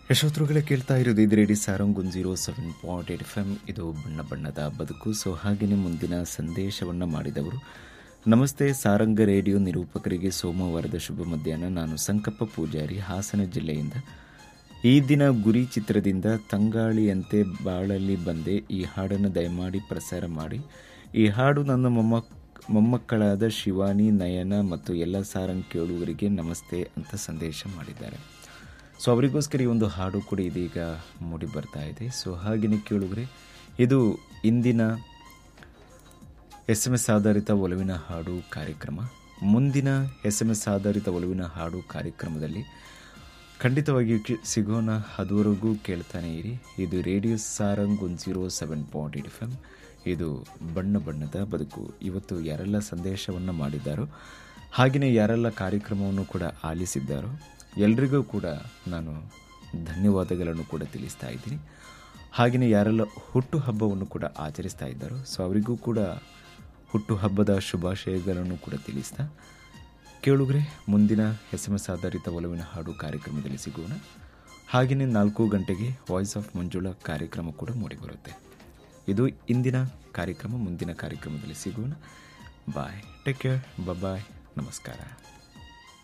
ಯಶೋತ್ರುಗಳೇ ಕೇಳ್ತಾ ಇರೋದು ಇದು ರೇಡಿ ಸಾರಂಗ್ ಒಂದು zero seven point eight F M ಇದು ಬಣ್ಣ ಬಣ್ಣದ ಬದುಕು ಸೊ ಹಾಗೆಯೇ ಮುಂದಿನ ಸಂದೇಶವನ್ನು ಮಾಡಿದವರು ನಮಸ್ತೆ ಸಾರಂಗ ರೇಡಿಯೋ ನಿರೂಪಕರಿಗೆ ಸೋಮವಾರದ ಶುಭ ಮಧ್ಯಾಹ್ನ ನಾನು ಸಂಕಪ್ಪ ಪೂಜಾರಿ ಹಾಸನ ಜಿಲ್ಲೆಯಿಂದ ಈ ದಿನ ಗುರಿ ಚಿತ್ರದಿಂದ ತಂಗಾಳಿಯಂತೆ ಬಾಳಲ್ಲಿ ಬಂದೆ ಈ ಹಾಡನ್ನು ದಯಮಾಡಿ ಪ್ರಸಾರ ಮಾಡಿ ಈ ಹಾಡು ನನ್ನ ಮೊಮ್ಮ ಮೊಮ್ಮಕ್ಕಳಾದ ಶಿವಾನಿ ನಯನ ಮತ್ತು ಎಲ್ಲ ಸಾರಂಗ್ ಕೇಳುವರಿಗೆ ನಮಸ್ತೆ ಅಂತ ಸಂದೇಶ ಮಾಡಿದ್ದಾರೆ ಸೊ ಅವರಿಗೋಸ್ಕರ ಈ ಒಂದು ಹಾಡು ಕೂಡ ಇದೀಗ ಮೂಡಿ ಬರ್ತಾ ಇದೆ ಸೊ ಹಾಗೆಯೇ ಕೇಳುಗರೆ ಇದು ಇಂದಿನ ಎಸ್ ಎಮ್ ಎಸ್ ಆಧಾರಿತ ಒಲವಿನ ಹಾಡು ಕಾರ್ಯಕ್ರಮ ಮುಂದಿನ ಎಸ್ ಎಮ್ ಎಸ್ ಆಧಾರಿತ ಒಲವಿನ ಹಾಡು ಕಾರ್ಯಕ್ರಮದಲ್ಲಿ ಖಂಡಿತವಾಗಿಯೂ ಕಿ- ಸಿಗೋಣ ಅದುವರೆಗೂ ಕೇಳ್ತಾನೆ ಇರಿ ಇದು radio Sarang one zero seven point eight F M ಇದು ಬಣ್ಣ ಬಣ್ಣದ ಬದುಕು ಇವತ್ತು ಯಾರೆಲ್ಲ ಸಂದೇಶವನ್ನು ಮಾಡಿದ್ದಾರೋ ಹಾಗೆಯೇ ಯಾರೆಲ್ಲ ಕಾರ್ಯಕ್ರಮವನ್ನು ಕೂಡ ಆಲಿಸಿದ್ದಾರೋ ಎಲ್ರಿಗೂ ಕೂಡ ನಾನು ಧನ್ಯವಾದಗಳನ್ನು ಕೂಡ ತಿಳಿಸ್ತಾ ಇದ್ದೀನಿ ಹಾಗೆಯೇ ಯಾರೆಲ್ಲ ಹುಟ್ಟು ಹಬ್ಬವನ್ನು ಕೂಡ ಆಚರಿಸ್ತಾ ಇದ್ದಾರೋ ಸೊ ಅವರಿಗೂ ಕೂಡ ಹುಟ್ಟು ಹಬ್ಬದ ಶುಭಾಶಯಗಳನ್ನು ಕೂಡ ತಿಳಿಸ್ತಾ ಕೇಳುಗ್ರೆ ಮುಂದಿನ ಎಸ್ ಎಮ್ ಎಸ್ ಆಧಾರಿತ ಒಲವಿನ ಹಾಡು ಕಾರ್ಯಕ್ರಮದಲ್ಲಿ ಸಿಗೋಣ ಹಾಗೆಯೇ ನಾಲ್ಕು ಗಂಟೆಗೆ ವಾಯ್ಸ್ ಆಫ್ ಮಂಜುಳಾ ಕಾರ್ಯಕ್ರಮ ಕೂಡ ಮೂಡಿಬರುತ್ತೆ ಇದು ಇಂದಿನ ಕಾರ್ಯಕ್ರಮ ಮುಂದಿನ ಕಾರ್ಯಕ್ರಮದಲ್ಲಿ ಸಿಗೋಣ ಬಾಯ್ ಟೇಕ್ ಕೇರ್ ಬಾಯ್ ನಮಸ್ಕಾರ